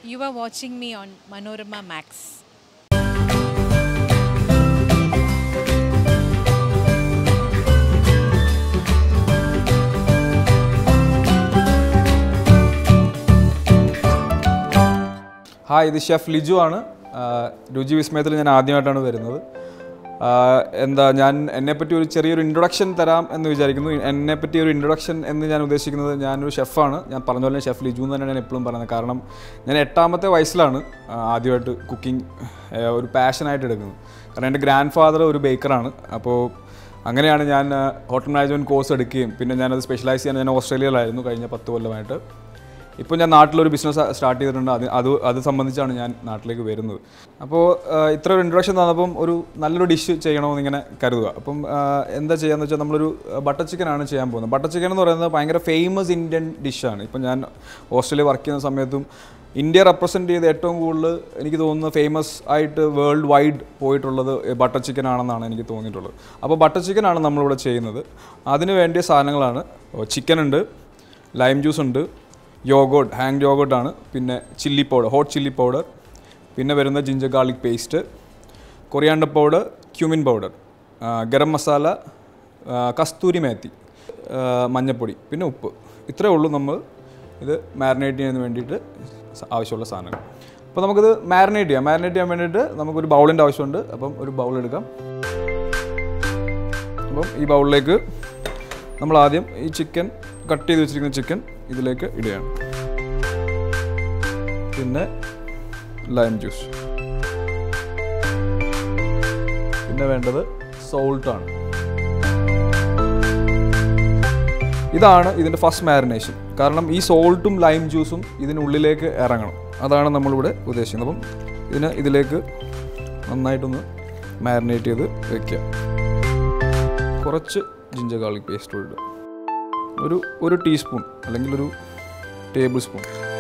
You are watching me on Manorama Max. Hi ഇത് chef Liju ആണ് ആ, രുചി വിസ്മയത്തിൽ ഞാൻ ആദ്യമായിട്ടാണ് വരുന്നത് ആ, എന്താ ഞാൻ എന്നെപ്പറ്റി ഒരു ചെറിയൊരു ഇൻട്രൊഡക്ഷൻ തരാം എന്ന് വിചാരിക്കുന്നു എന്നെപ്പറ്റി ഒരു ഇൻട്രൊഡക്ഷൻ എന്ന് ഞാൻ ഉദ്ദേശിക്കുന്നത് ഞാനൊരു ഷെഫാണ് ഞാൻ പറഞ്ഞ പോലെ ഷെഫ് ലിജു എന്ന് തന്നെയാണ് ഞാൻ എപ്പോഴും പറയുന്നത് കാരണം ഞാൻ എട്ടാമത്തെ വയസ്സിലാണ് ആ, ആദ്യമായിട്ട് കുക്കിംഗ് ഒരു പാഷനായിട്ട് എടുക്കുന്നത് കാരണം എൻ്റെ ഗ്രാൻഡ് ഫാദർ ഒരു ബേക്കറാണ് അപ്പോൾ അങ്ങനെയാണ് ഞാൻ ഹോട്ടൽ മാനേജ്മെൻറ്റ് കോഴ്സ് എടുക്കുകയും പിന്നെ ഞാനത് സ്പെഷ്യലൈസ് ചെയ്യാൻ ഞാൻ ഓസ്ട്രേലിയയിലായിരുന്നു കഴിഞ്ഞ പത്ത് കൊല്ലമായിട്ട് ഇപ്പോൾ ഞാൻ നാട്ടിലൊരു ബിസിനസ് സ്റ്റാർട്ട് ചെയ്തിട്ടുണ്ട് അത് അത് അത് സംബന്ധിച്ചാണ് ഞാൻ നാട്ടിലേക്ക് വരുന്നത് അപ്പോൾ ഇത്ര ഒരു ഇൻട്രൊഡക്ഷൻ തന്നപ്പം ഒരു നല്ലൊരു ഡിഷ് ചെയ്യണമെന്ന് ഇങ്ങനെ കരുതുക അപ്പം ആ, എന്താ ചെയ്യാന്ന് വെച്ചാൽ നമ്മളൊരു ബട്ടർ ചിക്കനാണ് ചെയ്യാൻ പോകുന്നത് ബട്ടർ ചിക്കൻ എന്ന് പറയുന്നത് ഭയങ്കര ഫേമസ് ഇന്ത്യൻ ഡിഷാണ് ഇപ്പം ഞാൻ ഓസ്ട്രേലിയ വർക്ക് ചെയ്യുന്ന സമയത്തും ഇന്ത്യ റെപ്രസെൻറ്റ് ചെയ്ത് ഏറ്റവും കൂടുതൽ എനിക്ക് തോന്നുന്നത് ഫേമസ് ആയിട്ട് വേൾഡ് വൈഡ് പോയിട്ടുള്ളത് ബട്ടർ ചിക്കൻ ആണെന്നാണ് എനിക്ക് തോന്നിയിട്ടുള്ളത് അപ്പോൾ ബട്ടർ ചിക്കനാണ് നമ്മളിവിടെ ചെയ്യുന്നത് അതിന് വേണ്ടിയ സാധനങ്ങളാണ് ചിക്കൻ ഉണ്ട് ലൈം ജ്യൂസ് ഉണ്ട് യോഗോട്ട് ഹാങ് യോഗോട്ടാണ് പിന്നെ chilli powder hot chilli powder പിന്നെ വരുന്ന ginger garlic paste coriander powder cumin powder garam masala ആ, കസ്തൂരി മേത്തി ആ, മഞ്ഞൾപ്പൊടി പിന്നെ ഉപ്പ് ഇത്രയേ ഉള്ളൂ നമ്മൾ ഇത് മാരിനേറ്റ് ചെയ്യാൻ വേണ്ടിയിട്ട് സ- ആവശ്യമുള്ള സാധനങ്ങൾ അപ്പോൾ നമുക്കിത് മാരിനേറ്റ് ചെയ്യാം മാരിനേറ്റ് ചെയ്യാൻ വേണ്ടിയിട്ട് നമുക്കൊരു ബൗളിൻ്റെ ആവശ്യമുണ്ട് അപ്പം ഒരു ബൗൾ എടുക്കാം അപ്പം ഈ ബൗളിലേക്ക് നമ്മൾ ആദ്യം ഈ ചിക്കൻ കട്ട് ചെയ്ത് വെച്ചിരിക്കുന്ന ചിക്കൻ ഇതിലേക്ക് ഇടുകയാണ് പിന്നെ ലൈം ജ്യൂസ് പിന്നെ വേണ്ടത് സോൾട്ടാണ് ഇതാണ് ഇതിൻ്റെ ഫസ്റ്റ് മാരിനേഷൻ കാരണം ഈ സോൾട്ടും ലൈം ജ്യൂസും ഇതിനുള്ളിലേക്ക് ഇറങ്ങണം അതാണ് നമ്മളിവിടെ ഉദ്ദേശിക്കുന്നത് അപ്പം ഇതിന് ഇതിലേക്ക് നന്നായിട്ടൊന്ന് മാരിനേറ്റ് ചെയ്ത് വെക്കുക കുറച്ച് ജിഞ്ചർ ഗാർലിക് പേസ്റ്റ് ഇടുക ഒരു ഒരു ടീസ്പൂൺ അല്ലെങ്കിൽ ഒരു ടേബിൾ സ്പൂൺ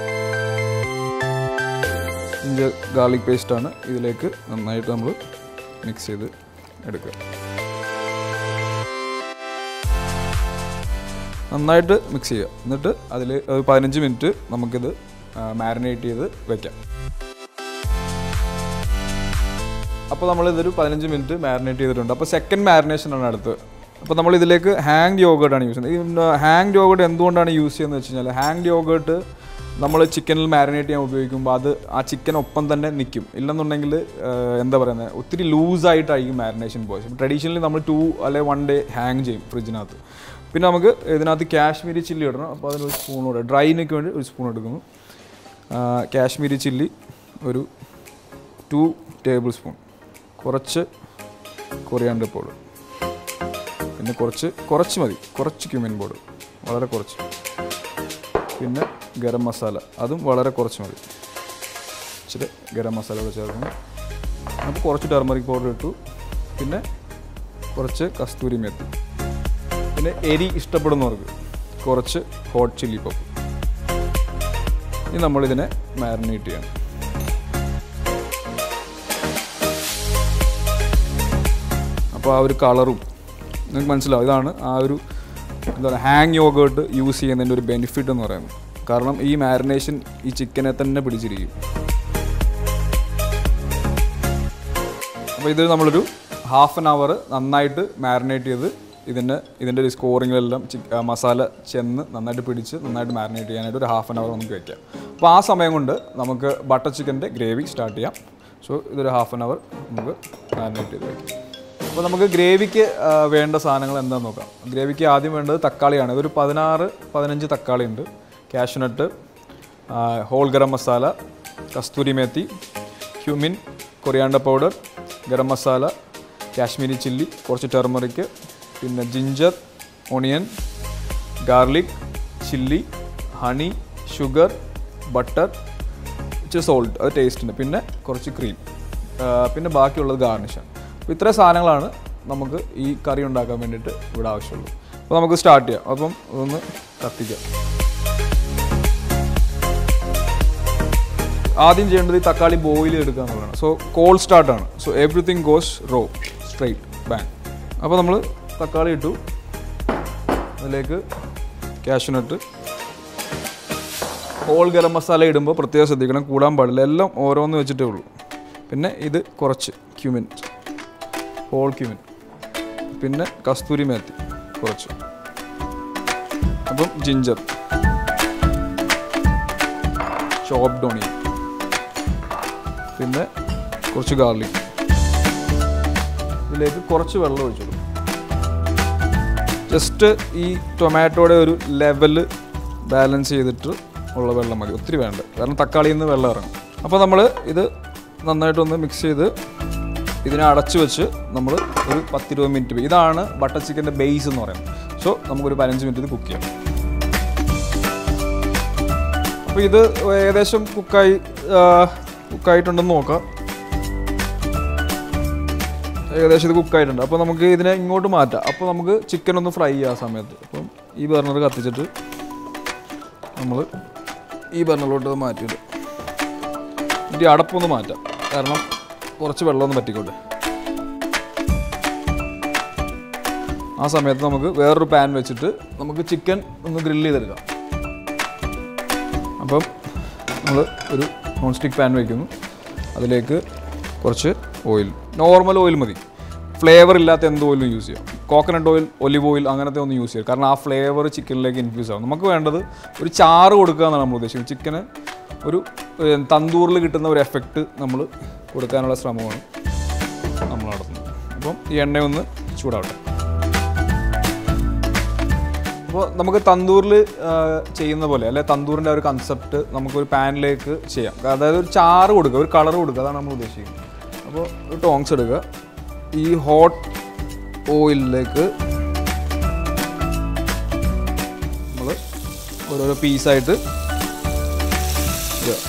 ജിഞ്ചർ ഗാർലിക് പേസ്റ്റാണ് ഇതിലേക്ക് നന്നായിട്ട് നമ്മൾ മിക്സ് ചെയ്ത് എടുക്കുക നന്നായിട്ട് മിക്സ് ചെയ്യുക എന്നിട്ട് അതിൽ ഒരു പതിനഞ്ച് മിനിറ്റ് നമുക്കിത് മാരിനേറ്റ് ചെയ്ത് വെക്കാം അപ്പോൾ നമ്മൾ ഇതൊരു പതിനഞ്ച് മിനിറ്റ് മാരിനേറ്റ് ചെയ്തിട്ടുണ്ട് അപ്പോൾ സെക്കൻഡ് മാരിനേഷനാണ് അടുത്ത് അപ്പോൾ നമ്മൾ ഇതിലേക്ക് ഹാങ് യോഗേർട്ടാണ് യൂസ് ചെയ്യുന്നത് ഈ ഹാങ് യോഗേർട്ട് എന്തുകൊണ്ടാണ് യൂസ് ചെയ്യുന്നത് വെച്ച് കഴിഞ്ഞാൽ ഹാങ് യോഗേർട്ട് നമ്മൾ ചിക്കനിൽ മാരിനേറ്റ് ചെയ്യാൻ ഉപയോഗിക്കുമ്പോൾ അത് ആ ചിക്കൻ ഒപ്പം തന്നെ നിൽക്കും ഇല്ലെന്നുണ്ടെങ്കിൽ എന്താ പറയുന്നത് ഒത്തിരി ലൂസായിട്ടായിരിക്കും മാരിനേഷൻ പോയത് ട്രഡീഷണലി നമ്മൾ ടു അല്ലെ വൺ ഡേ ഹാങ് ചെയ്യും ഫ്രിഡ്ജിനകത്ത് പിന്നെ നമുക്ക് ഇതിനകത്ത് കാശ്മീരി ചില്ലി ഇടണം അപ്പോൾ അതിനൊരു സ്പൂൺ കൂടെ ഡ്രൈനൊക്കെ വേണ്ടി ഒരു സ്പൂൺ എടുക്കുന്നു ആ, കാശ്മീരി ചില്ലി ഒരു ടു ടേബിൾ സ്പൂൺ കുറച്ച് കൊറിയാണ്ടർ പൗഡർ പിന്നെ കുറച്ച് കുറച്ച് മതി കുറച്ച് ക്യൂമിൻ പൗഡർ വളരെ കുറച്ച് പിന്നെ ഗരം മസാല അതും വളരെ കുറച്ച് മതി ഇച്ചിരി ഗരം മസാല കൂടെ ചേർക്കുന്നു അപ്പോൾ കുറച്ച് ടെർമറിക് പൗഡർ ഇട്ടു പിന്നെ കുറച്ച് കസ്തൂരി മെത്തി പിന്നെ എരി ഇഷ്ടപ്പെടുന്നവർക്ക് കുറച്ച് ഹോട്ട് ചില്ലി പൗഡർ ഇനി നമ്മളിതിനെ മാരിനേറ്റ് ചെയ്യണം അപ്പോൾ ആ ഒരു കളറും നിങ്ങൾക്ക് മനസ്സിലാവും ഇതാണ് ആ ഒരു എന്താ പറയുക ഹാങ് യോഗേർട്ട് യൂസ് ചെയ്യുന്നതിൻ്റെ ഒരു ബെനിഫിറ്റ് എന്ന് പറയുന്നത് കാരണം ഈ മാരിനേഷൻ ഈ ചിക്കനെ തന്നെ പിടിച്ചിരിക്കും അപ്പോൾ ഇത് നമ്മളൊരു ഹാഫ് ആൻ അവർ നന്നായിട്ട് മാരിനേറ്റ് ചെയ്ത് ഇതിൻ്റെ ഇതിൻ്റെ ഒരു സ്കോറിങ്ങിലെല്ലാം ചിക്ക് ആ, മസാല ചെന്ന് നന്നായിട്ട് പിടിച്ച് നന്നായിട്ട് മാരിനേറ്റ് ചെയ്യാനായിട്ട് ഒരു ഹാഫ് ആൻ അവർ നമുക്ക് വെക്കാം അപ്പോൾ ആ സമയം കൊണ്ട് നമുക്ക് ബട്ടർ ചിക്കൻ്റെ ഗ്രേവി സ്റ്റാർട്ട് ചെയ്യാം സോ ഇതൊരു ഹാഫ് ആൻ അവർ നമുക്ക് മാരിനേറ്റ് ചെയ്ത് വെക്കാം അപ്പോൾ നമുക്ക് ഗ്രേവിക്ക് ആ, വേണ്ട സാധനങ്ങൾ എന്താണെന്ന് നോക്കാം ഗ്രേവിക്ക് ആദ്യം വേണ്ടത് തക്കാളിയാണ് ഇതൊരു പതിനാറ് പതിനഞ്ച് തക്കാളി ഉണ്ട് cashew nut whole garam masala kasuri methi cumin coriander powder garam masala Kashmiri chilli കുറച്ച് ടെർമറിക്ക് പിന്നെ ginger onion garlic chilli honey sugar butter ഇച്ചിരി സോൾട്ട് അത് ടേസ്റ്റിന് പിന്നെ കുറച്ച് ക്രീം പിന്നെ ബാക്കിയുള്ളത് ഗാർണിഷാണ് അപ്പോൾ ഇത്രയും സാധനങ്ങളാണ് നമുക്ക് ഈ കറി ഉണ്ടാക്കാൻ വേണ്ടിയിട്ട് ഇവിടെ ആവശ്യമുള്ളൂ അപ്പോൾ നമുക്ക് സ്റ്റാർട്ട് ചെയ്യാം അപ്പം ഒന്ന് കത്തിക്കാം ആദ്യം ചെയ്യേണ്ടത് ഈ തക്കാളി ബോയിൽ എടുക്കുക എന്നുള്ളതാണ് സോ കോൾ സ്റ്റാർട്ടാണ് so everything goes raw straight bang അപ്പോൾ നമ്മൾ തക്കാളി ഇട്ടു അതിലേക്ക് കാഷ്യൂനട്ട് ഹോൾ ഗരം മസാല ഇടുമ്പോൾ പ്രത്യേകം ശ്രദ്ധിക്കണം കൂടാൻ പാടില്ല എല്ലാം ഓരോന്ന് വെച്ചിട്ടേ ഉള്ളൂ പിന്നെ ഇത് കുറച്ച് ക്യൂമിൻ ഹോൾ ക്യൂമിൻ പിന്നെ കസ്തൂരി മേത്തി കുറച്ച് അപ്പം ജിഞ്ചർ ചോപ്ഡ് ഓണിയൻ പിന്നെ കുറച്ച് ഗാർലിക് ഇതിലേക്ക് കുറച്ച് വെള്ളം ഒഴിച്ചോളൂ ജസ്റ്റ് ഈ ടൊമാറ്റോയുടെ ഒരു ലെവല് ബാലൻസ് ചെയ്തിട്ട് ഉള്ള വെള്ളം മതി ഒത്തിരി വേണ്ട കാരണം തക്കാളിയിൽ നിന്ന് വെള്ളം ഇറങ്ങും അപ്പോൾ നമ്മൾ ഇത് നന്നായിട്ടൊന്ന് മിക്സ് ചെയ്ത് ഇതിനെ അടച്ചു വെച്ച് നമ്മൾ ഒരു പത്തിരുപത് മിനിറ്റ് ഇതാണ് ബട്ടർ ചിക്കൻ്റെ ബേസ് എന്ന് പറയുന്നത് സോ നമുക്കൊരു പതിനഞ്ച് മിനിറ്റ് ഇത് കുക്ക് ചെയ്യാം അപ്പോൾ ഇത് ഏകദേശം കുക്കായി കുക്കായിട്ടുണ്ടെന്ന് നോക്കാം ഏകദേശം ഇത് കുക്കായിട്ടുണ്ട് അപ്പോൾ നമുക്ക് ഇതിനെ ഇങ്ങോട്ട് മാറ്റാം അപ്പോൾ നമുക്ക് ചിക്കൻ ഒന്ന് ഫ്രൈ ചെയ്യാം ആ സമയത്ത് അപ്പം ഈ ബർണർ കത്തിച്ചിട്ട് നമ്മൾ ഈ ബർണറിലോട്ട് അത് മാറ്റിയിട്ട് എന്നിട്ട് ഈ അടപ്പൊന്ന് മാറ്റാം കാരണം കുറച്ച് വെള്ളമൊന്ന് പറ്റിക്കോട്ടെ ആ സമയത്ത് നമുക്ക് വേറൊരു പാൻ വെച്ചിട്ട് നമുക്ക് ചിക്കൻ ഒന്ന് ഗ്രില്ല് ചെയ്തെടുക്കാം അപ്പം നമ്മൾ ഒരു നോൺ സ്റ്റിക്ക് പാൻ വയ്ക്കുന്നു അതിലേക്ക് കുറച്ച് ഓയിൽ നോർമൽ ഓയിൽ മതി ഫ്ലേവർ ഇല്ലാത്ത എന്ത് ഓയിലും യൂസ് ചെയ്യാം കോക്കനട്ട് ഓയിൽ ഒലിവ് ഓയിൽ അങ്ങനത്തെ ഒന്നും യൂസ് ചെയ്യാം കാരണം ആ ഫ്ലേവർ ചിക്കനിലേക്ക് ഇൻഫ്യൂസ് ആവും നമുക്ക് വേണ്ടത് ഒരു ചാറ് കൊടുക്കുക എന്നാണ് നമ്മൾ ഉദ്ദേശിക്കുന്നത് ചിക്കന് ഒരു ഏഹ്, തന്തൂറിൽ കിട്ടുന്ന ഒരു എഫക്റ്റ് നമ്മൾ കൊടുക്കാനുള്ള ശ്രമമാണ് നമ്മൾ നടത്തുന്നത് അപ്പം ഈ എണ്ണയൊന്ന് ചൂടാവട്ടെ അപ്പോൾ നമുക്ക് തന്തൂറിൽ ചെയ്യുന്ന പോലെ അല്ലെ തന്തൂറിൻ്റെ ഒരു കൺസെപ്റ്റ് നമുക്കൊരു പാനിലേക്ക് ചെയ്യാം അതായത് ഒരു ചാറ് കൊടുക്കുക ഒരു കളർ കൊടുക്കുക അതാണ് നമ്മൾ ഉദ്ദേശിക്കുന്നത് അപ്പോൾ ഒരു ടോങ്സ് എടുക്കുക ഈ ഹോട്ട് ഓയിലിലേക്ക് നമ്മൾ ഓരോരോ പീസായിട്ട് ഇടുക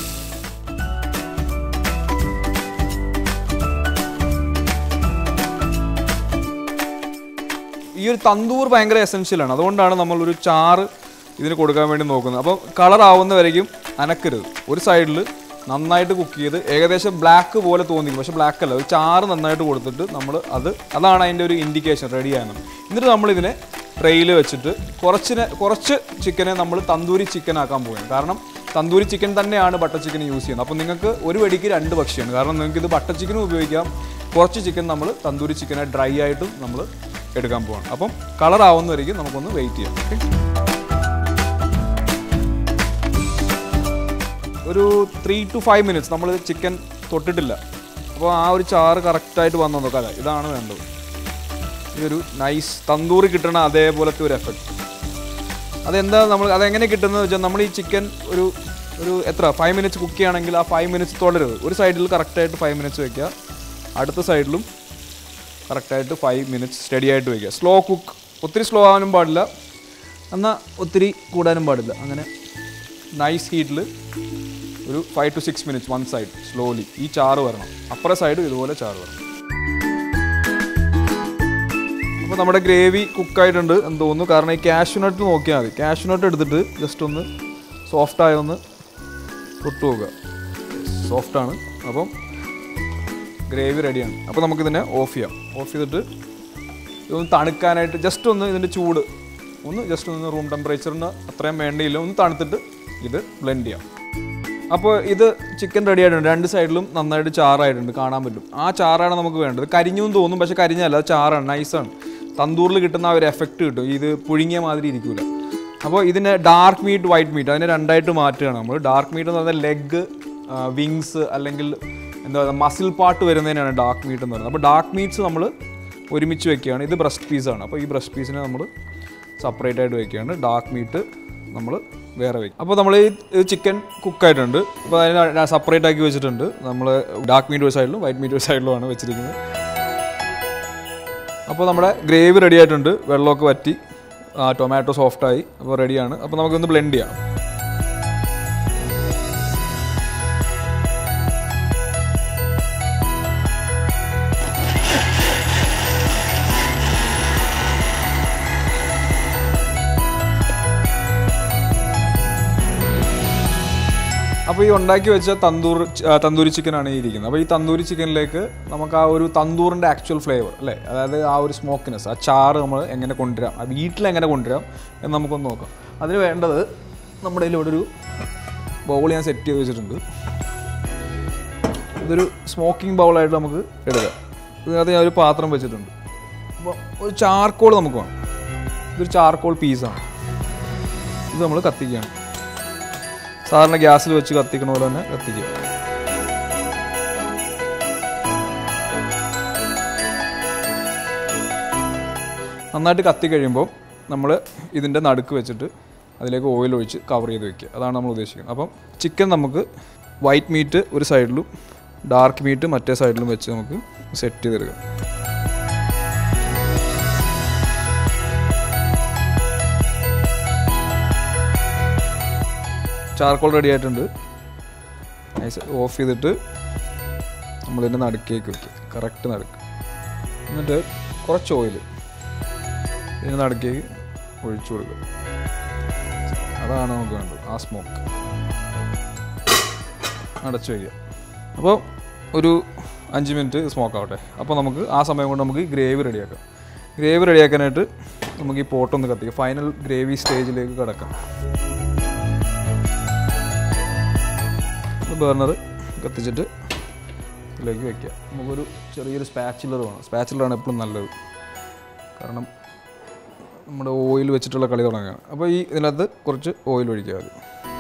ഈ ഒരു തന്തൂർ ഭയങ്കര എസെൻഷ്യലാണ് അതുകൊണ്ടാണ് നമ്മളൊരു ചാറ് ഇതിന് കൊടുക്കാൻ വേണ്ടി നോക്കുന്നത് അപ്പോൾ കളർ ആവുന്ന വരയ്ക്കും അനക്കരുത് ഒരു സൈഡിൽ നന്നായിട്ട് കുക്ക് ചെയ്ത് ഏകദേശം ബ്ലാക്ക് പോലെ തോന്നിക്കും പക്ഷേ ബ്ലാക്ക് അല്ല ഒരു ചാറ് നന്നായിട്ട് കൊടുത്തിട്ട് നമ്മൾ അത് അതാണ് അതിൻ്റെ ഒരു ഇൻഡിക്കേഷൻ റെഡി ആകുന്നത് എന്നിട്ട് നമ്മളിതിനെ ട്രെയിൽ വെച്ചിട്ട് കുറച്ചിനെ കുറച്ച് ചിക്കനെ നമ്മൾ തന്തൂരി ചിക്കൻ ആക്കാൻ പോവുകയാണ് കാരണം തന്തൂരി ചിക്കൻ തന്നെയാണ് ബട്ടർ ചിക്കൻ യൂസ് ചെയ്യുന്നത് അപ്പോൾ നിങ്ങൾക്ക് ഒരു വെടിക്ക് രണ്ട് പക്ഷിയാണ് കാരണം നിങ്ങൾക്ക് ഇത് ബട്ടർ ചിക്കനും ഉപയോഗിക്കാം കുറച്ച് ചിക്കൻ നമ്മൾ തന്തൂരി ചിക്കനെ ഡ്രൈ ആയിട്ടും നമ്മൾ എടുക്കാൻ പോവാണ് അപ്പം കളർ ആവുന്നവരേക്കും നമുക്കൊന്ന് വെയിറ്റ് ചെയ്യാം ഓക്കെ ഒരു ത്രീ ടു ഫൈവ് മിനിറ്റ്സ് നമ്മൾ ചിക്കൻ തൊട്ടിട്ടില്ല അപ്പോൾ ആ ഒരു ചാറ് കറക്റ്റായിട്ട് വന്നു നോക്കാം അതെ ഇതാണ് വേണ്ടത് ഇതൊരു നൈസ് തന്തൂറി കിട്ടണ അതേപോലത്തെ ഒരു എഫക്റ്റ് അതെന്താ നമ്മൾ അതെങ്ങനെ കിട്ടുന്നത് വെച്ചാൽ നമ്മൾ ഈ ചിക്കൻ ഒരു ഒരു എത്ര ഫൈവ് മിനിറ്റ്സ് കുക്ക് ചെയ്യുകയാണെങ്കിൽ ആ ഫൈവ് മിനിറ്റ്സ് തുടരുത് ഒരു സൈഡിൽ കറക്റ്റായിട്ട് ഫൈവ് മിനിറ്റ്സ് വെക്കുക അടുത്ത സൈഡിലും കറക്റ്റായിട്ട് ഫൈവ് മിനിറ്റ്സ് സ്റ്റഡി ആയിട്ട് വയ്ക്കുക സ്ലോ കുക്ക് ഒത്തിരി സ്ലോ ആവാനും പാടില്ല എന്നാൽ ഒത്തിരി കൂടാനും പാടില്ല അങ്ങനെ നൈസ് ഹീറ്റിൽ ഒരു five two six minutes one side slowly ഈ ചാറ് വരണം അപ്പുറ സൈഡും ഇതുപോലെ ചാറ് വരണം അപ്പോൾ നമ്മുടെ ഗ്രേവി കുക്കായിട്ടുണ്ട് എന്ന് തോന്നുന്നു കാരണം ഈ കാഷ്യൂനട്ട് നോക്കിയാൽ മതി കാഷ്യൂനട്ട് എടുത്തിട്ട് ജസ്റ്റ് ഒന്ന് സോഫ്റ്റായി ഒന്ന് തൊട്ട് നോക്കുക സോഫ്റ്റാണ് അപ്പം ഗ്രേവി റെഡിയാണ് അപ്പോൾ നമുക്കിതിനെ ഓഫ് ചെയ്യാം ഓഫ് ചെയ്തിട്ട് ഇതൊന്ന് തണുക്കാനായിട്ട് ജസ്റ്റ് ഒന്ന് ഇതിൻ്റെ ചൂട് ഒന്ന് ജസ്റ്റ് ഒന്ന് റൂം ടെമ്പറേച്ചറിന് അത്രയും വേണ്ടിയില്ല ഒന്ന് തണുത്തിട്ട് ഇത് ബ്ലെൻഡ് ചെയ്യാം അപ്പോൾ ഇത് ചിക്കൻ റെഡി ആയിട്ടുണ്ട് രണ്ട് സൈഡിലും നന്നായിട്ട് ചാറായിട്ടുണ്ട് കാണാൻ പറ്റും ആ ചാറാണ് നമുക്ക് വേണ്ടത് കരിഞ്ഞു എന്ന് തോന്നും പക്ഷെ കരിഞ്ഞല്ല അത് ചാറാണ് നൈസാണ് തന്തൂറിൽ കിട്ടുന്ന ആ ഒരു എഫക്റ്റ് കിട്ടും ഇത് പുഴുങ്ങിയ മാതിരി ഇരിക്കൂല അപ്പോൾ ഇതിനെ ഡാർക്ക് മീറ്റ് വൈറ്റ് മീറ്റ് അതിനെ രണ്ടായിട്ട് മാറ്റുകയാണ് നമ്മൾ ഡാർക്ക് മീറ്റ് എന്ന് പറഞ്ഞാൽ ലെഗ് വിങ്സ് അല്ലെങ്കിൽ എന്താ പറയുക മസിൽ പാർട്ട് വരുന്നതിനാണ് ഡാർക്ക് മീറ്റ് എന്ന് പറയുന്നത് അപ്പോൾ ഡാർക്ക് മീറ്റ്സ് നമ്മൾ ഒരുമിച്ച് വെക്കുകയാണ് ഇത് ബ്രസ്റ്റ് പീസാണ് അപ്പോൾ ഈ ബ്രസ്റ്റ് പീസിനെ നമ്മൾ സെപ്പറേറ്റ് ആയിട്ട് വെക്കുകയാണ് ഡാർക്ക് മീറ്റ് നമ്മൾ വേറെ വെക്കും അപ്പോൾ നമ്മൾ ഈ ചിക്കൻ കുക്കായിട്ടുണ്ട് അപ്പോൾ അതിനെ സെപ്പറേറ്റ് ആക്കി വെച്ചിട്ടുണ്ട് നമ്മൾ ഡാർക്ക് മീറ്റ് ഒരു സൈഡിലും വൈറ്റ് മീറ്റ് ഒരു സൈഡിലുമാണ് വെച്ചിരിക്കുന്നത് അപ്പോൾ നമ്മുടെ ഗ്രേവി റെഡി ആയിട്ടുണ്ട് വെള്ളമൊക്കെ വറ്റി ടൊമാറ്റോ സോഫ്റ്റായി അപ്പോൾ റെഡിയാണ് അപ്പോൾ നമുക്കൊന്ന് ബ്ലെൻഡ് ചെയ്യാം അപ്പോൾ ഈ ഉണ്ടാക്കി വെച്ച തന്തൂർ ച- ആ, തന്തൂരി ചിക്കനാണ് ഈ ഇരിക്കുന്നത് അപ്പോൾ ഈ തന്തൂരി ചിക്കനിലേക്ക് നമുക്ക് ആ ഒരു തന്തൂറിൻ്റെ ആക്ച്വൽ ഫ്ലേവർ അല്ലേ അതായത് ആ ഒരു സ്മോക്കിനെസ് ആ ചാറ് നമ്മൾ എങ്ങനെ കൊണ്ടുവരാം ആ വീട്ടിൽ എങ്ങനെ കൊണ്ടുവരാം എന്ന് നമുക്കൊന്ന് നോക്കാം അതിന് വേണ്ടത് നമ്മുടെ കയ്യിൽ ഇവിടെ ഒരു ബൗൾ ഞാൻ സെറ്റ് ചെയ്ത് വെച്ചിട്ടുണ്ട് ഇതൊരു സ്മോക്കിംഗ് ബൗളായിട്ട് നമുക്ക് എടുക്കാം ഇതിനകത്ത് ഞാൻ ഒരു പാത്രം വെച്ചിട്ടുണ്ട് അപ്പോൾ ഒരു ചാർക്കോൾ നമുക്ക് വേണം ഇതൊരു ചാർക്കോൾ പീസാണ് ഇത് നമ്മൾ കത്തിക്കുകയാണ് സാധാരണ ഗ്യാസിൽ വെച്ച് കത്തിക്കണ പോലെ തന്നെ കത്തിക്കുക നന്നായിട്ട് കത്തി കഴിയുമ്പോൾ നമ്മൾ ഇതിൻ്റെ നടുക്ക് വെച്ചിട്ട് അതിലേക്ക് ഓയിൽ ഒഴിച്ച് കവർ ചെയ്ത് വെക്കുക അതാണ് നമ്മൾ ഉദ്ദേശിക്കുന്നത് അപ്പം ചിക്കൻ നമുക്ക് വൈറ്റ് മീറ്റ് ഒരു സൈഡിലും ഡാർക്ക് മീറ്റ് മറ്റേ സൈഡിലും വെച്ച് നമുക്ക് സെറ്റ് ചെയ്തെടുക്കാം ചാർക്കോൾ റെഡി ആയിട്ടുണ്ട് നൈസ് ഓഫ് ചെയ്തിട്ട് നമ്മളിതിൻ്റെ നടുക്കേക്ക് വയ്ക്കുക കറക്റ്റ് നടുക്ക് എന്നിട്ട് കുറച്ച് ഓയിൽ ഇതിന് നടുക്കേക്ക് ഒഴിച്ചു കൊടുക്കുക അതാണ് നമുക്ക് വേണ്ടത് ആ സ്മോക്ക് അടച്ചു വയ്ക്കുക അപ്പോൾ ഒരു അഞ്ച് മിനിറ്റ് സ്മോക്ക് ആവട്ടെ അപ്പോൾ നമുക്ക് ആ സമയം കൊണ്ട് നമുക്ക് ഗ്രേവി റെഡിയാക്കാം ഗ്രേവി റെഡിയാക്കാനായിട്ട് നമുക്ക് ഈ പോട്ടൊന്ന് കത്തിക്കാം ഫൈനൽ ഗ്രേവി സ്റ്റേജിലേക്ക് കിടക്കാം ബർണർ കത്തിച്ചിട്ട് ഇതിലേക്ക് വെക്കുക നമുക്കൊരു ചെറിയൊരു സ്പാച്ചുലർ വേണം സ്പാച്ചുലറാണ് എപ്പോഴും നല്ലത് കാരണം നമ്മുടെ ഓയിൽ വെച്ചിട്ടുള്ള കളി തുടങ്ങുകയാണ് അപ്പോൾ ഈ ഇതിനകത്ത് കുറച്ച് ഓയിൽ ഒഴിക്കുക അത്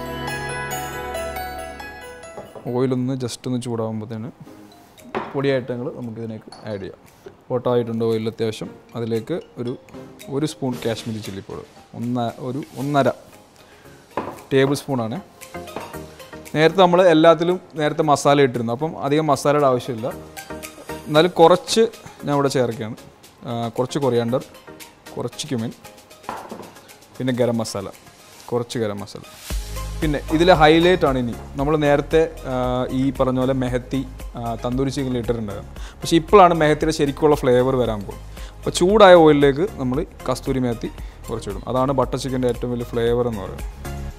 ഓയിലൊന്ന് ജസ്റ്റ് ഒന്ന് ചൂടാകുമ്പോഴത്തേന് പൊടിയായിട്ടങ്ങൾ നമുക്കിതിലേക്ക് ആഡ് ചെയ്യാം ഓട്ടമായിട്ടുണ്ട് ഓയിൽ അത്യാവശ്യം അതിലേക്ക് ഒരു ഒരു സ്പൂൺ കാശ്മീരി ചില്ലി പൗഡർ ഒന്ന ഒരു ഒന്നര ടേബിൾ സ്പൂണാണ് നേരത്തെ നമ്മൾ എല്ലാത്തിലും നേരത്തെ മസാല ഇട്ടിരുന്നു അപ്പം അധികം മസാലയുടെ ആവശ്യമില്ല എന്നാലും കുറച്ച് ഞാൻ ഇവിടെ ചേർക്കുകയാണ് ആ, കുറച്ച് കൊറിയാണ്ടർ കുറച്ച് ക്യുമിൻ പിന്നെ ഗരം മസാല കുറച്ച് ഗരം മസാല പിന്നെ ഇതിലെ ഹൈലൈറ്റ് ആണ് ഇനി നമ്മൾ നേരത്തെ ആ, ഈ പറഞ്ഞ പോലെ മെഹത്തി ആ, തന്തൂരി ചിക്കൻ ഇട്ടിട്ടുണ്ടായിരുന്നു പക്ഷേ ഇപ്പോഴാണ് മെഹത്തിയുടെ ശരിക്കുള്ള ഫ്ലേവർ വരാൻ പോകും അപ്പോൾ ചൂടായ ഓയിലിലേക്ക് നമ്മൾ കസ്തൂരി മെഹത്തി കുറച്ചിടും അതാണ് ബട്ടർ ചിക്കൻ്റെ ഏറ്റവും വലിയ ഫ്ലേവർ എന്ന് പറയുന്നത്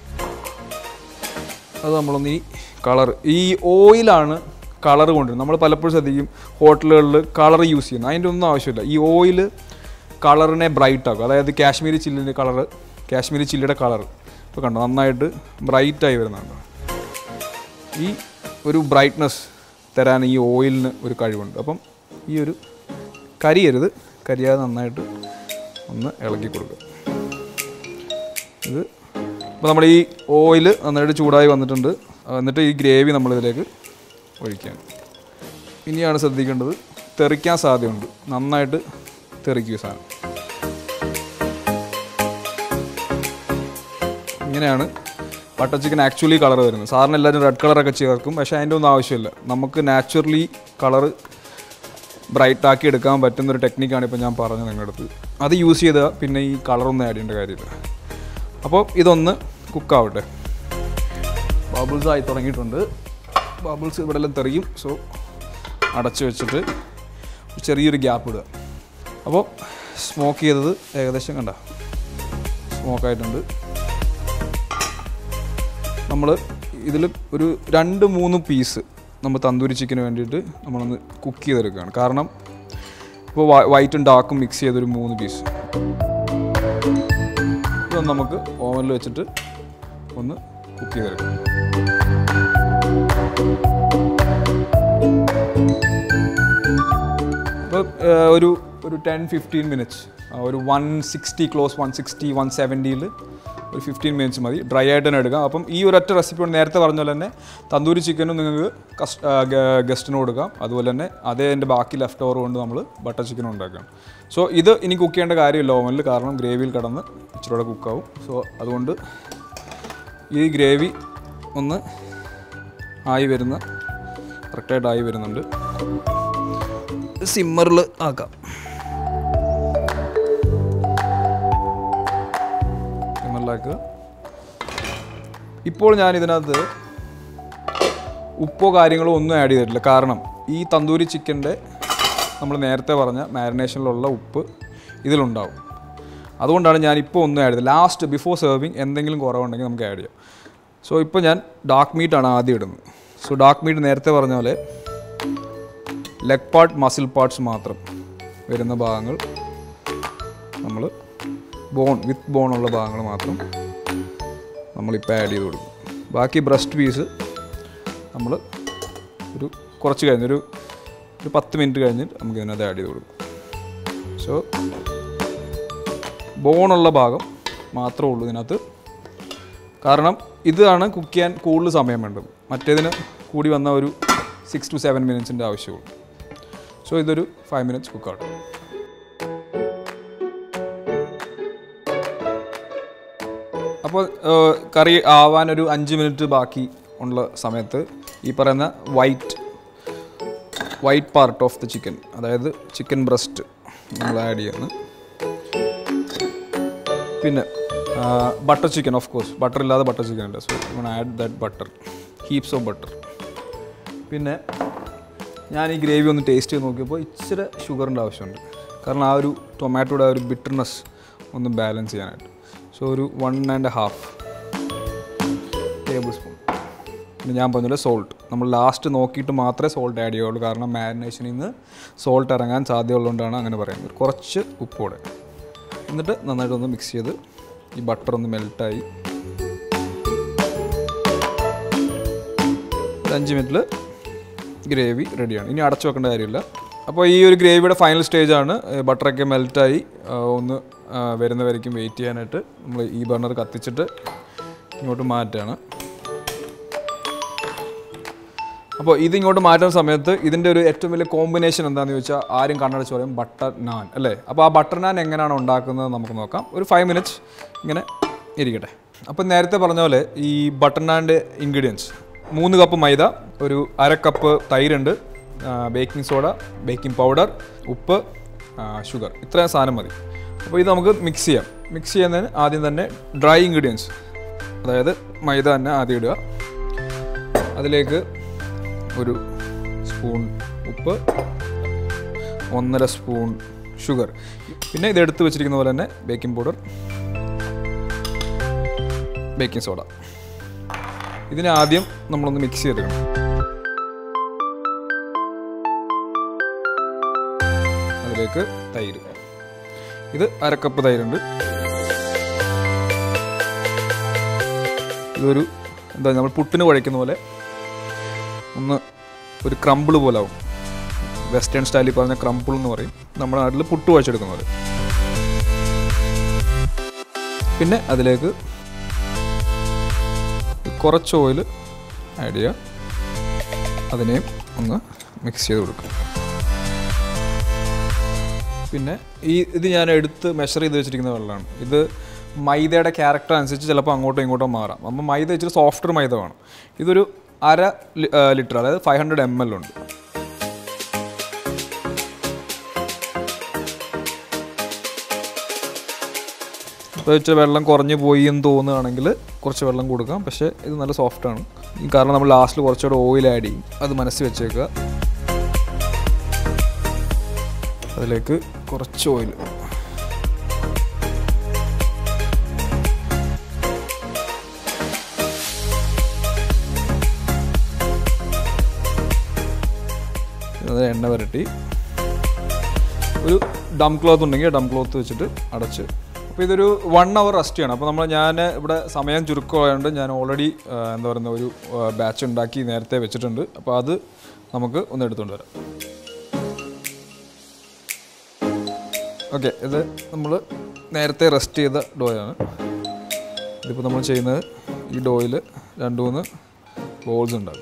അത് നമ്മളൊന്ന് ഈ കളർ ഈ ഓയിലാണ് കളർ കൊണ്ടുവരുന്നത് നമ്മൾ പലപ്പോഴും ശ്രദ്ധിക്കും ഹോട്ടലുകളിൽ കളർ യൂസ് ചെയ്യുന്നത് അതിൻ്റെ ഒന്നും ആവശ്യമില്ല ഈ ഓയിൽ കളറിനെ ബ്രൈറ്റ് ആക്കും അതായത് കാശ്മീരി ചില്ലിൻ്റെ കളർ കാശ്മീരി ചില്ലിയുടെ കളർ ഇപ്പോൾ കണ്ടോ നന്നായിട്ട് ബ്രൈറ്റായി വരുന്നുണ്ട് ഈ ഒരു ബ്രൈറ്റ്നസ് തരാൻ ഈ ഓയിലിന് ഒരു കഴിവുണ്ട് അപ്പം ഈ ഒരു കരിയരുത് കരിയാതെ നന്നായിട്ട് ഒന്ന് ഇളക്കി കൊടുക്കുക ഇത് ഇപ്പോൾ നമ്മൾ ഈ ഓയിൽ നന്നായിട്ട് ചൂടായി വന്നിട്ടുണ്ട് എന്നിട്ട് ഈ ഗ്രേവി നമ്മളിതിലേക്ക് ഒഴിക്കുകയാണ് ഇനിയാണ് ശ്രദ്ധിക്കേണ്ടത് തെറിക്കാൻ സാധ്യതയുണ്ട് നന്നായിട്ട് തെറിക്കുക സാധനം ഇങ്ങനെയാണ് ബട്ടർ ചിക്കൻ ആക്ച്വലി കളർ വരുന്നത് സാറിന് എല്ലാവരും റെഡ് കളറൊക്കെ ചേർക്കും പക്ഷേ അതിൻ്റെ ഒന്നും ആവശ്യമില്ല നമുക്ക് നാച്ചുറലി കളർ ബ്രൈറ്റ് ആക്കി എടുക്കാൻ പറ്റുന്ന ഒരു ടെക്നിക്കാണ് ഇപ്പോൾ ഞാൻ പറഞ്ഞത് നിങ്ങളുടെ അടുത്ത് അത് യൂസ് ചെയ്താൽ പിന്നെ ഈ കളറൊന്നും ആഡ് ചെയ്യേണ്ട കാര്യമില്ല അപ്പോൾ ഇതൊന്ന് കുക്കാവട്ടെ ബബിൾസ് ആയി തുടങ്ങിയിട്ടുണ്ട് ബബിൾസ് ഇവിടെ എല്ലാം തെറിയും സോ അടച്ചു വെച്ചിട്ട് ഒരു ചെറിയൊരു ഗ്യാപ്പ് ഇടുക അപ്പോൾ സ്മോക്ക് ചെയ്തത് ഏകദേശം കണ്ട സ്മോക്കായിട്ടുണ്ട് നമ്മൾ ഇതിൽ ഒരു രണ്ട് മൂന്ന് പീസ് നമ്മൾ തന്തൂരി ചിക്കന് വേണ്ടിയിട്ട് നമ്മളൊന്ന് കുക്ക് ചെയ്തെടുക്കുകയാണ് കാരണം ഇപ്പോൾ വൈറ്റും ഡാർക്കും മിക്സ് ചെയ്തൊരു മൂന്ന് പീസ് ഇതൊന്ന് നമുക്ക് ഓവനിൽ വെച്ചിട്ട് ഒന്ന് കുക്ക് ചെയ്തെടുക്കാം അപ്പോൾ ഒരു ഒരു ടെൻ ഫിഫ്റ്റീൻ മിനിറ്റ്സ് ഒരു one sixty close one sixty one സെവൻറ്റിയിൽ ഒരു ഫിഫ്റ്റീൻ മിനിറ്റ്സ് മതി ഡ്രൈ ആയിട്ട് തന്നെ എടുക്കാം അപ്പം ഈ ഒരൊറ്റ റെസിപ്പി കൊണ്ട് നേരത്തെ പറഞ്ഞ പോലെ തന്നെ തന്തൂരി ചിക്കനും നിങ്ങൾക്ക് കസ് ഗസ്റ്റിന് കൊടുക്കാം അതുപോലെ തന്നെ അതേ എൻ്റെ ബാക്കി ലെഫ്റ്റ് ഓവർ കൊണ്ട് നമ്മൾ ബട്ടർ ചിക്കനും ഉണ്ടാക്കാം സോ ഇത് ഇനി കുക്ക് ചെയ്യേണ്ട കാര്യമില്ല ഓവനിൽ കാരണം ഗ്രേവിയിൽ കടന്ന് ഇച്ചിരി കൂടെ കുക്കാവും സോ അതുകൊണ്ട് ഈ ഗ്രേവി ഒന്ന് ആയി വരുന്ന കറക്റ്റായിട്ട് ആയി വരുന്നുണ്ട് സിമ്മറിൽ ആക്കാം സിമ്മറിലാക്കുക ഇപ്പോൾ ഞാൻ ഇതിനകത്ത് ഉപ്പോ കാര്യങ്ങളോ ഒന്നും ആഡ് ചെയ്തിട്ടില്ല കാരണം ഈ തന്തൂരി ചിക്കൻ്റെ നമ്മൾ നേരത്തെ പറഞ്ഞ മാരിനേഷനിലുള്ള ഉപ്പ് ഇതിലുണ്ടാവും അതുകൊണ്ടാണ് ഞാൻ ഇപ്പോൾ ഒന്നും ആഡ് ചെയ്തത് ലാസ്റ്റ് ബിഫോർ സെർവിങ് എന്തെങ്കിലും കുറവുണ്ടെങ്കിൽ നമുക്ക് ആഡ് ചെയ്യാം സോ ഇപ്പോൾ ഞാൻ ഡാർക്ക് മീറ്റാണ് ആദ്യം ഇടുന്നത് സോ ഡാർക്ക് മീറ്റ് നേരത്തെ പറഞ്ഞ പോലെ ലെഗ് പാർട്ട് മസിൽ പാർട്സ് മാത്രം വരുന്ന ഭാഗങ്ങൾ നമ്മൾ ബോൺ വിത്ത് ബോൺ ഉള്ള ഭാഗങ്ങൾ മാത്രം നമ്മളിപ്പോൾ ആഡ് ചെയ്ത് കൊടുക്കും ബാക്കി ബ്രസ്റ്റ് പീസ് നമ്മൾ ഒരു കുറച്ച് കഴിഞ്ഞ് ഒരു ഒരു പത്ത് മിനിറ്റ് കഴിഞ്ഞ് നമുക്ക് ഇതിനകത്ത് ആഡ് ചെയ്ത് കൊടുക്കും സോ ബോണുള്ള ഭാഗം മാത്രമേ ഉള്ളൂ ഇതിനകത്ത് കാരണം ഇതാണ് കുക്ക് ചെയ്യാൻ കൂടുതൽ സമയം വേണ്ടത് മറ്റേതിന് കൂടി വന്ന ഒരു സിക്സ് ടു സെവൻ മിനിറ്റ്സിൻ്റെ ആവശ്യമുള്ളൂ സോ ഇതൊരു ഫൈവ് മിനിറ്റ്സ് കുക്കാണ് അപ്പോൾ ഏഹ്, കറി ആവാൻ ഒരു അഞ്ച് മിനിറ്റ് ബാക്കി ഉള്ള സമയത്ത് ഈ പറയുന്ന white white part of the chicken അതായത് ചിക്കൻ ബ്രസ്റ്റ് നമ്മൾ ആഡ് ചെയ്യുന്നു പിന്നെ butter chicken of course butter ഇല്ലാതെ ബട്ടർ ചിക്കൻ ഉണ്ട് so add that butter heaps of butter പിന്നെ ഞാൻ ഈ ഗ്രേവി ഒന്ന് ടേസ്റ്റ് ചെയ്ത് നോക്കിയപ്പോൾ ഇച്ചിരി ഷുഗറിൻ്റെ ആവശ്യമുണ്ട് കാരണം ആ ഒരു ടൊമാറ്റോയുടെ ആ ഒരു ബിറ്റർനെസ് ഒന്ന് ബാലൻസ് ചെയ്യാനായിട്ട് സോ ഒരു one and half table spoon പിന്നെ ഞാൻ പറഞ്ഞില്ല സോൾട്ട് നമ്മൾ ലാസ്റ്റ് നോക്കിയിട്ട് മാത്രമേ സോൾട്ട് ആഡ് ചെയ്യുള്ളൂ കാരണം മാരിനേഷനിൽ നിന്ന് സോൾട്ട് ഇറങ്ങാൻ സാധ്യതയുള്ളതുകൊണ്ടാണ് അങ്ങനെ പറയുന്നത് കുറച്ച് ഉപ്പോടെ എന്നിട്ട് നന്നായിട്ടൊന്ന് മിക്സ് ചെയ്ത് ഈ ബട്ടർ ഒന്ന് മെൽട്ടായി ഒരു അഞ്ച് മിനിറ്റിൽ ഗ്രേവി റെഡിയാണ് ഇനി അടച്ചു വെക്കേണ്ട കാര്യമില്ല അപ്പോൾ ഈ ഒരു ഗ്രേവിയുടെ ഫൈനൽ സ്റ്റേജാണ് ബട്ടറൊക്കെ മെൽറ്റായി ഒന്ന് ആ, വരുന്ന വരയ്ക്കും വെയിറ്റ് ചെയ്യാനായിട്ട് നമ്മൾ ഈ ബർണർ കത്തിച്ചിട്ട് ഇങ്ങോട്ട് മാറ്റുകയാണ് അപ്പോൾ ഇത് ഇങ്ങോട്ട് മാറ്റുന്ന സമയത്ത് ഇതിൻ്റെ ഒരു ഏറ്റവും വലിയ കോമ്പിനേഷൻ എന്താണെന്ന് ചോദിച്ചാൽ ആരും കണ്ണടച്ച് പറയും ബട്ടർ നാൻ അല്ലേ അപ്പോൾ ആ ബട്ടർ നാൻ എങ്ങനെയാണ് ഉണ്ടാക്കുന്നത് നമുക്ക് നോക്കാം ഒരു ഫൈവ് മിനിറ്റ്സ് ഇങ്ങനെ ഇരിക്കട്ടെ അപ്പോൾ നേരത്തെ പറഞ്ഞ പോലെ ഈ ബട്ടർ നാൻ്റെ ഇൻഗ്രീഡിയൻസ് മൂന്ന് കപ്പ് മൈദ ഒരു അര കപ്പ് തൈരുണ്ട് ബേക്കിംഗ് സോഡ ബേക്കിംഗ് പൗഡർ ഉപ്പ് ഷുഗർ ഇത്രയും സാധനം മതി അപ്പോൾ ഇത് നമുക്ക് മിക്സ് ചെയ്യാം മിക്സ് ചെയ്യുന്നതിന് ആദ്യം തന്നെ ഡ്രൈ ഇൻഗ്രീഡിയൻസ് അതായത് മൈദ തന്നെ ആദ്യം ഇടുക അതിലേക്ക് ഒരു സ്പൂൺ ഉപ്പ് ഒന്നര സ്പൂൺ ഷുഗർ പിന്നെ ഇത് എടുത്ത് വെച്ചിരിക്കുന്ന പോലെ തന്നെ ബേക്കിംഗ് പൗഡർ ബേക്കിംഗ് സോഡ ഇതിനെ ആദ്യം നമ്മളൊന്ന് മിക്സ് ചെയ്തെടുക്കണം അതിലേക്ക് തൈര് ഇത് അരക്കപ്പ് തൈരുണ്ട് ഇതൊരു എന്താ നമ്മൾ പുട്ടിന് കുഴയ്ക്കുന്ന പോലെ ഒന്ന് ഒരു ക്രമ്പിൾ പോലെ ആവും വെസ്റ്റേൺ സ്റ്റൈലിൽ പറഞ്ഞ ക്രമ്പിൾ എന്ന് പറയും നമ്മുടെ നാട്ടിൽ പുട്ട് കുഴച്ചെടുക്കുന്ന പോലെ പിന്നെ അതിലേക്ക് കുറച്ച് ഓയിൽ ആഡ് ചെയ്യുക അതിനെയും ഒന്ന് മിക്സ് ചെയ്ത് കൊടുക്കുക പിന്നെ ഈ ഇത് ഞാൻ എടുത്ത് മെഷർ ചെയ്ത് വെച്ചിരിക്കുന്ന വെള്ളമാണ് ഇത് മൈദയുടെ ക്യാരക്ടർ അനുസരിച്ച് ചിലപ്പോൾ അങ്ങോട്ടോ ഇങ്ങോട്ടോ മാറാം അപ്പം മൈദ ഇച്ചിരി സോഫ്റ്റർ മൈദ വേണം ഇതൊരു അര ലിറ്റർ അതായത് ഫൈവ് ഹൺഡ്രഡ് എം എൽ ഉണ്ട് ഇപ്പോൾ ഇച്ചിരി വെള്ളം കുറഞ്ഞു പോയി എന്ന് തോന്നുകയാണെങ്കിൽ കുറച്ച് വെള്ളം കൊടുക്കാം പക്ഷേ ഇത് നല്ല സോഫ്റ്റാണ് കാരണം നമ്മൾ ലാസ്റ്റിൽ കുറച്ചുകൂടെ ഓയിൽ ആഡ് ചെയ്യും അത് മനസ്സിൽ വെച്ചേക്കുക അതിലേക്ക് കുറച്ച് ഓയിൽ അത് എണ്ണ വരട്ടി ഒരു ഡം ക്ലോത്ത് ഉണ്ടെങ്കിൽ ഡം ക്ലോത്ത് വെച്ചിട്ട് അടച്ച് അപ്പോൾ ഇതൊരു വൺ അവർ റെസ്റ്റ് ചെയ്യണം അപ്പോൾ നമ്മൾ ഞാൻ ഇവിടെ സമയം ചുരുക്കമായതുകൊണ്ട് ഞാൻ ഓൾറെഡി എന്താ പറയുന്ന ഒരു ബാച്ച് ഉണ്ടാക്കി നേരത്തെ വെച്ചിട്ടുണ്ട് അപ്പോൾ അത് നമുക്ക് ഒന്ന് എടുത്തുകൊണ്ട് വരാം ഓക്കെ ഇത് നമ്മൾ നേരത്തെ റെസ്റ്റ് ചെയ്ത ഡോയാണ് ഇതിപ്പോൾ നമ്മൾ ചെയ്യുന്നത് ഈ ഡോയിൽ രണ്ട് മൂന്ന് ബോൾസ് ഉണ്ടാകും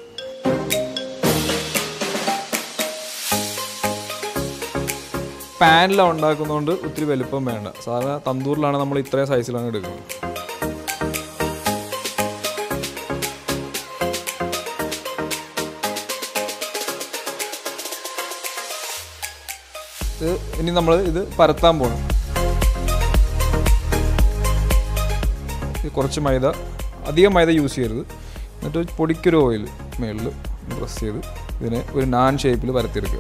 പാനിലാണ് ഉണ്ടാക്കുന്നതുകൊണ്ട് ഒത്തിരി വലുപ്പം വേണ്ട സാധാരണ തന്തൂറിലാണ് നമ്മൾ ഇത്രയും സൈസിലാണ് എടുക്കുന്നത് ഇത് ഇനി നമ്മൾ ഇത് പരത്താൻ പോകണം കുറച്ച് മൈദ അധികം മൈദ യൂസ് ചെയ്യരുത് എന്നിട്ട് പൊടിക്കൊരു ഓയിൽ മേളിൽ പ്രസ് ചെയ്ത് ഇതിനെ ഒരു നാൻ ഷേപ്പിൽ പരത്തിയെടുക്കുക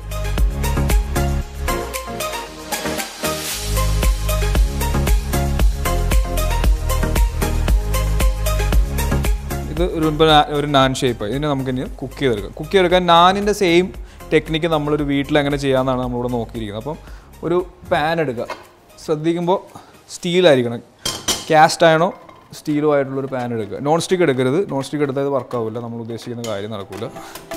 ഇത് ഒരു ഇപ്പം നാ- ഒരു നാൻ ഷേപ്പ് ഇതിനെ നമുക്ക് ഇനി കുക്ക് ചെയ്തെടുക്കാം കുക്ക് ചെയ്തെടുക്കാൻ നാനിൻ്റെ സെയിം ടെക്നിക്ക് നമ്മളൊരു വീട്ടിൽ എങ്ങനെ ചെയ്യാമെന്നാണ് നമ്മളിവിടെ നോക്കിയിരിക്കുന്നത് അപ്പം ഒരു പാൻ എടുക്കുക ശ്രദ്ധിക്കുമ്പോൾ സ്റ്റീലായിരിക്കണം കാസ്റ്റ് ആണോ സ്റ്റീലോ ആയിട്ടുള്ളൊരു പാൻ എടുക്കുക നോൺ സ്റ്റിക്ക് എടുക്കരുത് നോൺ സ്റ്റിക്ക് എടുത്താൽ ഇത് വർക്കാവില്ല നമ്മൾ ഉദ്ദേശിക്കുന്ന കാര്യം നടക്കില്ല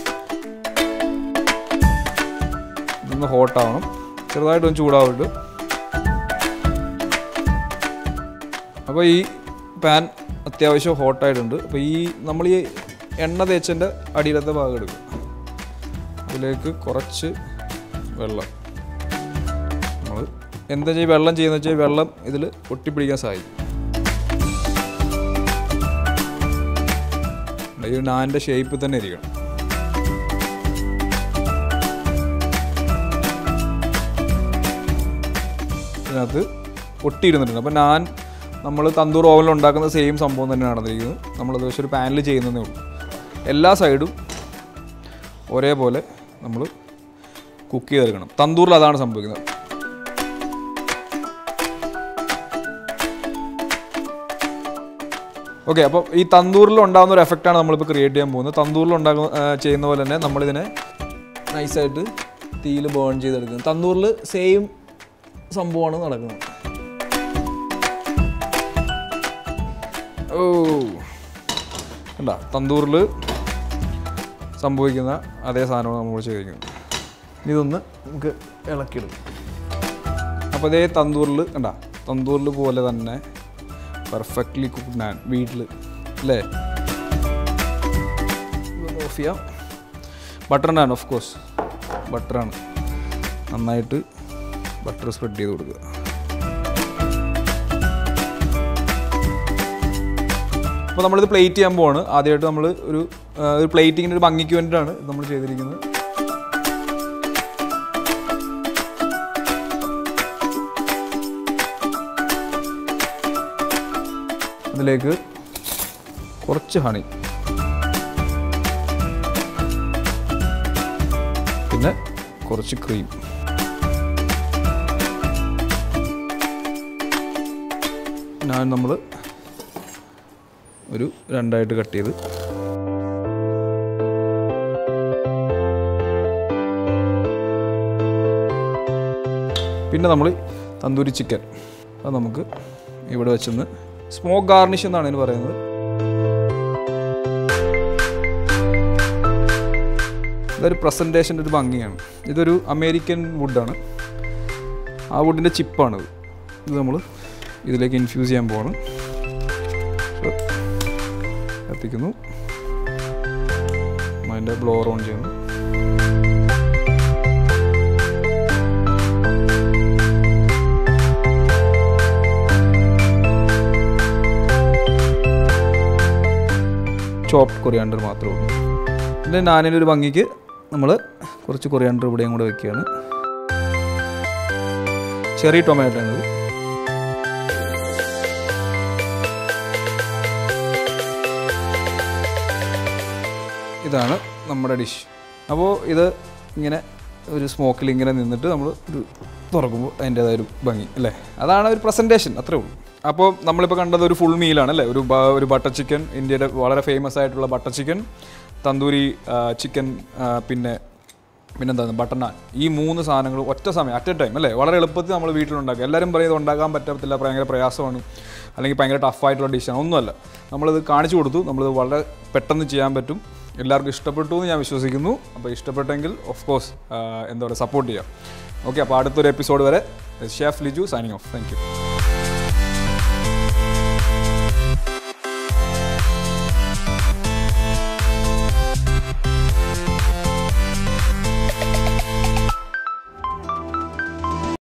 ഇതൊന്ന് ഹോട്ടാവണം ചെറുതായിട്ടൊന്ന് ചൂടാവിട്ട് അപ്പോൾ ഈ പാൻ അത്യാവശ്യം ഹോട്ടായിട്ടുണ്ട് അപ്പോൾ ഈ നമ്മൾ ഈ എണ്ണ തേച്ചതിൻ്റെ അടിയിലത്തെ ഭാഗം എടുക്കും അതിലേക്ക് കുറച്ച് വെള്ളം നമ്മൾ എന്താ ചെയ്യുക വെള്ളം ചെയ്യുന്ന വെച്ചാൽ വെള്ളം ഇതിൽ ഒട്ടിപ്പിടിക്കാൻ സാധിക്കും ഈ നാൻ്റെ ഷേപ്പിൽ തന്നെ ഇരിക്കണം ഇതിനകത്ത് ഒട്ടിയിരുന്നിട്ടുണ്ട് അപ്പോൾ ഞാൻ നമ്മൾ തന്തൂർ ഓവനിൽ ഉണ്ടാക്കുന്ന സെയിം സംഭവം തന്നെയാണ് നടന്നിരിക്കുന്നത് നമ്മളത് പക്ഷേ ഒരു പാനിൽ ചെയ്യുന്നതേ ഉള്ളൂ എല്ലാ സൈഡും ഒരേപോലെ നമ്മൾ കുക്ക് ചെയ്തെടുക്കണം തന്തൂറിൽ അതാണ് സംഭവിക്കുന്നത് ഓക്കെ അപ്പോൾ ഈ തന്തൂറിൽ ഉണ്ടാകുന്ന ഒരു എഫക്റ്റാണ് നമ്മളിപ്പോൾ ക്രിയേറ്റ് ചെയ്യാൻ പോകുന്നത് തന്തൂറിൽ ഉണ്ടാകുന്ന ആ, ചെയ്യുന്ന പോലെ തന്നെ നമ്മളിതിനെ നൈസായിട്ട് തീയിൽ ബേൺ ചെയ്തെടുക്കുന്നത് തന്തൂറിൽ സെയിം സംഭവമാണ് നടക്കുന്നത് ഓ കണ്ട തന്തൂറിൽ സംഭവിക്കുന്ന അതേ സാധനമാണ് നമ്മൾ ചെയ്തിരിക്കുന്നത് ഇനി ഇതൊന്ന് നമുക്ക് ഇളക്കിയെടുക്കും അപ്പോൾ അതേ തന്തൂറിൽ കണ്ട തന്തൂറിൽ പോലെ തന്നെ പെർഫെക്റ്റ്ലി കുക്ക്ഡ് നാൻ വീട്ടിൽ അല്ലേ ഇതൊന്ന് ഓഫ് ചെയ്യാം ബട്ടർ നാൻ ഓഫ് കോഴ്സ് ബട്ടറാണ് നന്നായിട്ട് ബട്ടർ സ്പ്രെഡ് ചെയ്ത് കൊടുക്കുക അപ്പോൾ നമ്മളിത് പ്ലേറ്റ് ചെയ്യാൻ പോവാണ് ആദ്യമായിട്ട് നമ്മൾ ഒരു ആ, ഒരു പ്ലേറ്റിങ്ങിൻ്റെ ഒരു ഭംഗിക്ക് വേണ്ടിയിട്ടാണ് ഇത് നമ്മൾ ചെയ്തിരിക്കുന്നത് അതിലേക്ക് കുറച്ച് ഹണി പിന്നെ കുറച്ച് ക്രീം ഞാൻ നമ്മൾ ഒരു രണ്ടായിട്ട് കട്ട് ചെയ്ത് പിന്നെ നമ്മൾ തന്തൂരി ചിക്കൻ അത് നമുക്ക് ഇവിടെ വെച്ചൊന്ന് സ്മോക്ക് ഗാർണിഷ് എന്നാണ് ഇതിന് പറയുന്നത് ഇതൊരു പ്രസൻറ്റേഷൻ്റെ ഒരു ഭംഗിയാണ് ഇതൊരു അമേരിക്കൻ വുഡാണ് ആ വുഡിൻ്റെ ചിപ്പാണിത് ഇത് നമ്മൾ ഇതിലേക്ക് ഇൻഫ്യൂസ് ചെയ്യാൻ പോവാണ് So, കത്തിക്കുന്നു അതിൻ്റെ ബ്ലോർ ഓൺ ചെയ്യുന്നു ചോപ്ഡ് കൊറിയാണ്ടർ മാത്രമേ ഉള്ളൂ പിന്നെ നാനിൻ്റെ ഒരു ഭംഗിക്ക് നമ്മൾ കുറച്ച് കൊറിയാണ്ടർ ഇവിടെയും കൂടെ വെക്കുകയാണ് ചെറിയ ടൊമാറ്റോ ആണ് ഇത് ഇതാണ് നമ്മുടെ ഡിഷ് അപ്പോൾ ഇത് ഇങ്ങനെ ഒരു സ്മോക്കിൽ ഇങ്ങനെ നിന്നിട്ട് നമ്മൾ ഒരു തുറക്കുമ്പോൾ അതിൻ്റേതായ ഒരു ഭംഗി അല്ലേ അതാണ് ഒരു പ്രസൻറ്റേഷൻ അത്രേ ഉള്ളൂ അപ്പോൾ നമ്മളിപ്പോൾ കണ്ടത് ഒരു ഫുൾ മീലാണ് അല്ലേ ഒരു ബ- ഒരു ബട്ടർ ചിക്കൻ ഇന്ത്യയുടെ വളരെ ഫേമസ് ആയിട്ടുള്ള ബട്ടർ ചിക്കൻ തന്തൂരി ചിക്കൻ പിന്നെ പിന്നെന്താണ് ബട്ടർ നാൻ ഈ മൂന്ന് സാധനങ്ങൾ ഒറ്റ സമയം അറ്റ് എ ടൈം അല്ലേ വളരെ എളുപ്പത്തിൽ നമ്മൾ വീട്ടിലുണ്ടാക്കുക എല്ലാവരും പറയും ഇത് ഉണ്ടാക്കാൻ പറ്റത്തില്ല ഭയങ്കര പ്രയാസമാണ് അല്ലെങ്കിൽ ഭയങ്കര ടഫായിട്ടുള്ള ഡിഷാണ് ഒന്നുമല്ല നമ്മളിത് കാണിച്ചു കൊടുത്തു നമ്മളിത് വളരെ പെട്ടെന്ന് ചെയ്യാൻ പറ്റും എല്ലാവർക്കും ഇഷ്ടപ്പെട്ടു എന്ന് ഞാൻ വിശ്വസിക്കുന്നു അപ്പോൾ ഇഷ്ടപ്പെട്ടെങ്കിൽ ഓഫ് കോഴ്സ് എന്താ പറയുക സപ്പോർട്ട് ചെയ്യാം ഓക്കെ അപ്പോൾ അടുത്തൊരു എപ്പിസോഡ് വരെ chef Liju signing off thank U